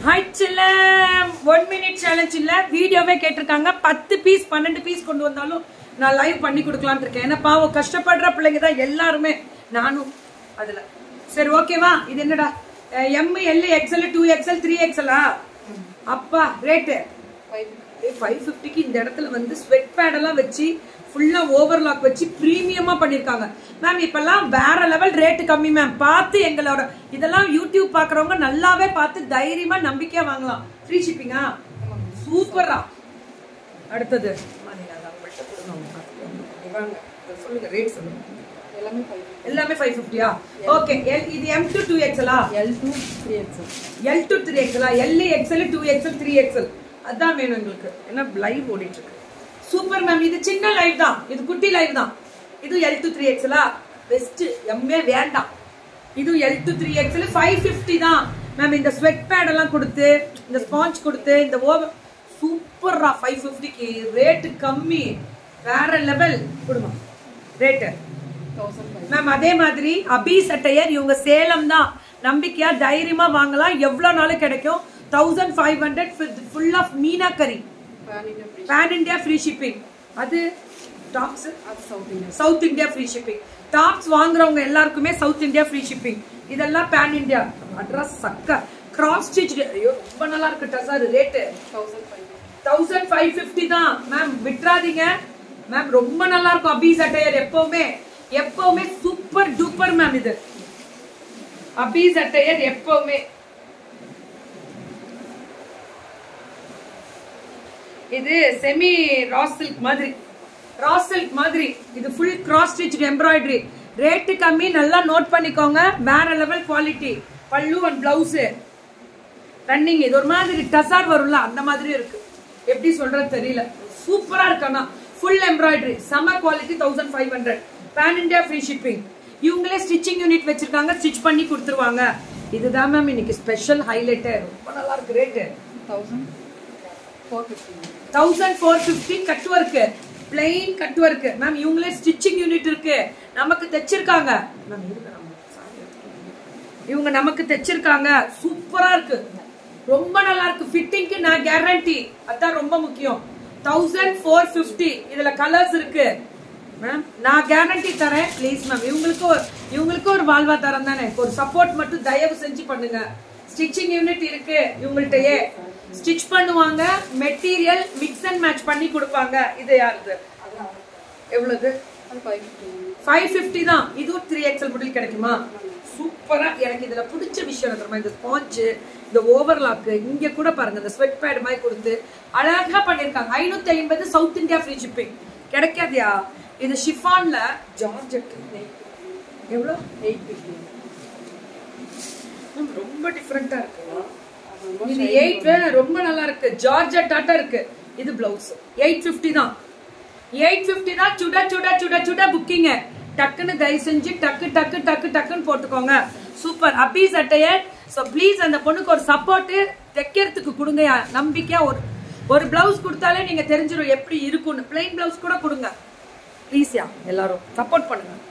Hi செல்லம் one minute challenge இல்ல வீடியோவே கேட்டிருக்காங்க பத்து பீஸ் பன்னெண்டு பீஸ் கொண்டு வந்தாலும் நான் லைவ் பண்ணி கொடுக்கலாம்னு இருக்கேன் ஏன்னா பாவம் கஷ்டப்படுற பிள்ளைங்க தான் எல்லாருமே நானும் அதுல சரி ஓகேவா இது என்னடா M L XL two XL three எக்ஸ்எல்லா அப்பா ரேட்டு ஃபைவ் ஃபிஃப்டிக்கு இந்த இடத்துல வந்து ஸ்வெட் பேட் எல்லாம் வச்சு ஃபுல்லா ஓவர்லாக் வச்சு ப்ரீமியமா பண்ணிருக்காங்க மேம் இப்பெல்லாம் வேற லெவல் ரேட் கம்மி மேம் பார்த்து எங்களோட இதெல்லாம் யூடியூப் பாக்குறவங்க நல்லாவே பார்த்து தைரியமா நம்பிக்கையா வாங்கலாம் ஃப்ரீ ஷிப்பிங்கா சூப்பரா அடுத்தது அம்மா, நீங்க அதை அவங்கள்ட்ட கொடுங்க, அவங்க பார்த்துக்குவாங்க. வாங்க, இதை சொல்லுங்க ரேட் சொல்லுங்க எல்லாமே ஃபைவ் எல்லாமே ஃபைவ் ஃபிஃப்டியா ஓகே இது எம் டு டூ எக்ஸ்எலா L two three XL L two three எக்ஸ்எலா L XL two XL three XL அதான் வேணும் எங்களுக்கு ஏன்னா லைவ் ஓடிட்டு இருக்கு சூப்பர் மேம் இது சின்ன லைவ் தான் இது குட்டி லைவ் தான் இது எல் டு த்ரீ எக்ஸ்எலா பெஸ்ட் எம்மே வேண்டாம் இது L two three XL five fifty தான் மேம் இந்த ஸ்வெட் பேட் எல்லாம் கொடுத்து இந்த ஸ்பாஞ்ச் கொடுத்து இந்த ஓவர் சூப்பர்ரா ஃபைவ் ஃபிஃப்டிக்கு ரேட்டு கம்மி வேற லெவல் கொடுமா ரேட்டு தௌசண்ட் ஃபைவ் மேம் அதே மாதிரி அபி சட்டையர் இவங்க சேலம் தான் நம்பிக்கையா தைரியமா வாங்கலாம் எவ்வளவு நாளும் கிடைக்கும் thousand five hundred full of meenakari pan India free pan India free shipping அது டாப்ஸ் அது south India south India free shipping tops வாங்குறவங்க எல்லாருக்குமே சவுத் இந்தியா ஃப்ரீ ஷிப்பிங் இதெல்லாம் பேன் இந்தியா அட்ரஸ் சக்க கிராஸ் ஸ்டிச் ஐயோ ரொம்ப நல்லா இருக்கு tussar rate thousand five thousand five fifty தான் மேம் விட்டுறாதீங்க மேம் ரொம்ப நல்லா இருக்கும் அபி சட்டையர் எப்பவுமே எப்பவுமே சூப்பர் டூப்பர் மேம் இது அபி சட்டையர் எப்பவுமே இது செமி ராஸ் சில்க் மாதிரி ராஸ் சில்க் மாதிரி இது full cross stitch embroidery rate கம்மி நல்லா நோட் பண்ணிக்கோங்க வேற level quality pallu and blouse running இது ஒரு மாதிரி டசார் வரும்ல அந்த மாதிரி இருக்கு எப்படி சொல்றது தெரியல சூப்பரா இருக்கா ஃபுல் எம்ப்ராய்டரி செம quality thousand five hundred pan India free shipping இவங்களே ஸ்டிச்சிங் யூனிட் வச்சிருக்காங்க ஸ்டிச் பண்ணி கொடுத்துருவாங்க இதுதான் மேம் இன்னைக்கு ஸ்பெஷல் ஹைலைட்டு ரொம்ப நல்லா இருக்கு rate thousand four fifty thousand four fifty cut work plain cut work ma'am இவங்களே ஸ்டிச்சிங் யூனிட் இருக்கு நமக்கு தைச்சிருக்காங்க மேம் இருங்க, நம்ம சாரி எடுத்துக்கிறோம். இவங்க நமக்கு தைச்சிருக்காங்க சூப்பரா இருக்கு ரொம்ப நல்லா இருக்கு ஃபிட்டிங்க்கு நான் கேரண்டி அதான் ரொம்ப முக்கியம் தௌசண்ட் ஃபோர் ஃபிஃப்டி இதுல கலர்ஸ் இருக்கு மேம் நான் கேரண்டி தரேன் ப்ளீஸ் மேம் இவங்களுக்கு ஒரு இவங்களுக்கு ஒரு வாழ்வாதாரம் தானே ஒரு சப்போர்ட் மட்டும் தயவு செஞ்சு பண்ணுங்க ஸ்டிச்சிங் யூனிட் இருக்கு இவங்கள்ட்டயே ஸ்டிச் பண்ணுவாங்க மெட்டீரியல் மிக்ஸ் அண்ட் மேட்ச் பண்ணி கொடுப்பாங்க இது யாருது எவ்வளவு அது ஃபைவ் ஃபிஃப்டி ஃபைவ் ஃபிஃப்டி தான் இதுவும் த்ரீ எக்ஸல் புடில் கிடைக்குமா சூப்பரா எனக்கு இதுல பிடிச்ச விஷயம் என்ன தெரியுமா இந்த ஸ்பாஞ்சு இந்த ஓவர்லாக்கு இங்க கூட பாருங்க இந்த ஸ்வெட் பேட் மாதிரி கொடுத்து அழகா பண்ணிருக்காங்க ஐநூத்தி ஐம்பது சவுத் இந்தியா ஃப்ரீ ஷிப்பிங் கிடைக்காதியா இது ஷிஃபான்ல ஜார்ஜெட் எவ்வளோ எயிட் ஃபிஃப்டி மேம், ரொம்ப டிஃப்ரெண்டா இருக்கு அது ரொம்ப இது எயிட் ரொம்ப நல்லா இருக்கு ஜார்ஜெட் டாட்டா இருக்கு இது பிளவுஸ் எயிட் ஃபிஃப்டி தான் எயிட் ஃபிஃப்டி தான் சுட சுட சுட சுட புக்கிங்க டக்குன்னு தயவு செஞ்சு டக்கு டக்கு டக்கு டக்குன்னு போட்டுக்கோங்க சூப்பர் அப்பி சட்டைய ஸோ ப்ளீஸ் அந்த பொண்ணுக்கு ஒரு சப்போர்ட்டு தைக்கிறதுக்கு கொடுங்க நம்பிக்கையா ஒரு ஒரு பிளவுஸ் கொடுத்தாலே நீங்க தெரிஞ்சிடும் எப்படி இருக்கும்னு பிளைன் பிளவுஸ் கூட கொடுங்க ப்ளீஸ்யா எல்லாரும் சப்போர்ட் பண்ணுங்க